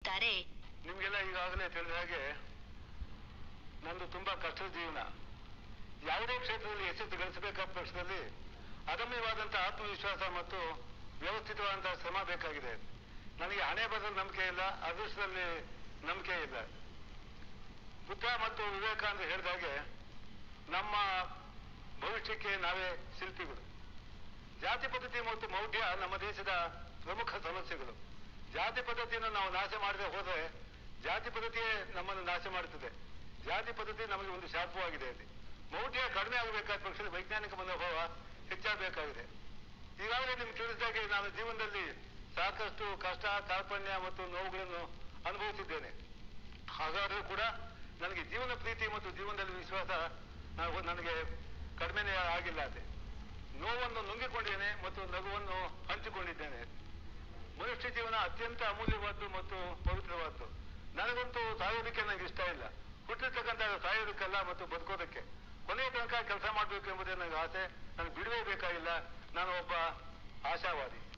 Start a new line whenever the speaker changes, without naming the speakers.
ತಿಳಿಸಿದ್ದಾರೆ
ನಿಮಗೆಲ್ಲ ಈಗಾಗಲೇ ತಿಳಿದ ಹಾಗೆ ನಂದು ತುಂಬಾ ಕಷ್ಟದ ಜೀವನ ಯಾವುದೇ ಕ್ಷೇತ್ರದಲ್ಲಿ ಯಶಸ್ಸು ಗಳಿಸಬೇಕಾದ ಪಕ್ಷದಲ್ಲಿ ಅದಮ್ಯವಾದಂತಹ ಆತ್ಮವಿಶ್ವಾಸ ಮತ್ತು ವ್ಯವಸ್ಥಿತವಾದಂತಹ ಶ್ರಮ ಬೇಕಾಗಿದೆ ನನಗೆ ಹಣೆ ಬರದ ನಂಬಿಕೆ ಇಲ್ಲ ಅದೃಷ್ಟದಲ್ಲಿ ನಂಬಿಕೆ ಇಲ್ಲ ಬುದ್ಧ ಮತ್ತು ವಿವೇಕಾನಂದ ಹೇಳಿದ ಹಾಗೆ ನಮ್ಮ ಭವಿಷ್ಯಕ್ಕೆ ನಾವೇ ಶಿಲ್ಪಿಗಳು ಜಾತಿ ಪದ್ಧತಿ ಮತ್ತು ಮೌಢ್ಯ ನಮ್ಮ ದೇಶದ ಪ್ರಮುಖ ಸಮಸ್ಯೆಗಳು ಜಾತಿ ಪದ್ಧತಿಯನ್ನು ನಾವು ನಾಶ ಮಾಡದೆ ಹೋದರೆ ಜಾತಿ ಪದ್ಧತಿಯೇ ನಮ್ಮನ್ನು ನಾಶ ಮಾಡುತ್ತದೆ ಜಾತಿ ಪದ್ಧತಿ ನಮಗೆ ಒಂದು ಶಾಪವಾಗಿದೆ ಅಲ್ಲಿ ಮೌಢ್ಯ ಕಡಿಮೆ ಆಗಬೇಕಾದ ಪಕ್ಷದಲ್ಲಿ ವೈಜ್ಞಾನಿಕ ಮನೋಭಾವ ಹೆಚ್ಚಾಗಬೇಕಾಗಿದೆ ಈಗಾಗಲೇ ನಿಮ್ಗೆ ತಿಳಿಸಿದಾಗೆ ನಾನು ಜೀವನದಲ್ಲಿ ಸಾಕಷ್ಟು ಕಷ್ಟ ಕಾರ್ಪಣ್ಯ ಮತ್ತು ನೋವುಗಳನ್ನು ಅನುಭವಿಸಿದ್ದೇನೆ ಹಾಗಾದರೂ ಕೂಡ ನನಗೆ ಜೀವನ ಪ್ರೀತಿ ಮತ್ತು ಜೀವನದಲ್ಲಿ ವಿಶ್ವಾಸ ನಾವು ನನಗೆ ಕಡಿಮೆನೇ ಆಗಿಲ್ಲ ಅದೇ ನೋವನ್ನು ನುಂಗಿಕೊಂಡಿದ್ದೇನೆ ಮತ್ತು ನಗುವನ್ನು ಹಂಚಿಕೊಂಡಿದ್ದೇನೆ ಮನುಷ್ಯ ಜೀವನ ಅತ್ಯಂತ ಅಮೂಲ್ಯವಾದ್ದು ಮತ್ತು ಪವಿತ್ರವಾದ್ದು ನನಗಂತೂ ಸಾಯೋದಕ್ಕೆ ನನಗೆ ಇಷ್ಟ ಇಲ್ಲ ಹುಟ್ಟಿರ್ತಕ್ಕಂಥ ಸಾಯೋದಕ್ಕಲ್ಲ ಮತ್ತು ಬದುಕೋದಕ್ಕೆ ಕೊನೆಯ ತನಕ ಕೆಲಸ ಮಾಡಬೇಕು ಎಂಬುದೇ ನನಗೆ ಆಸೆ ನನಗೆ ಬಿಡುವೇ ಬೇಕಾಗಿಲ್ಲ ನಾನು ಒಬ್ಬ ಆಶಾವಾದಿ